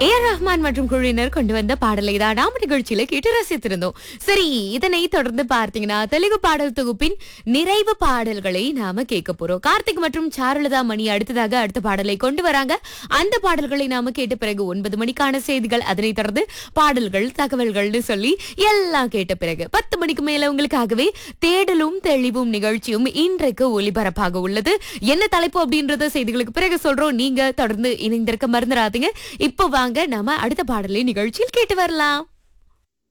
A R Rahman மற்றும் குழுவினர் கொண்டு வந்த பாடலை தான் நாம நிகழ்ச்சியில கேட்டு ரசித்திருந்தோம் சரி இதனை தொடர்ந்து பார்த்தீங்கன்னா தெலுங்கு பாடல் தொகுப்பின் நிறைவு பாடல்களை நாம கேட்க போறோம் கார்த்திக் மற்றும் சாருலதா மணி அடுத்ததாக அடுத்த பாடலை கொண்டு வராங்க அந்த பாடல்களை நாம கேட்ட பிறகு ஒன்பது மணிக்கான செய்திகள் அதனை தொடர்ந்து பாடல்கள் தகவல்கள்னு சொல்லி எல்லாம் கேட்ட பிறகு பத்து மணிக்கு மேல உங்களுக்காகவே தேடலும் தெளிவும் நிகழ்ச்சியும் இன்றைக்கு ஒலிபரப்பாக உள்ளது என்ன தலைப்பு அப்படின்றத செய்திகளுக்கு பிறகு சொல்றோம் நீங்க தொடர்ந்து இணைந்திருக்க மறந்துடாதீங்க இப்போ வாங்க நாம அடுத்த பாடலை நிகழ்ச்சியில் கேட்டு வரலாம்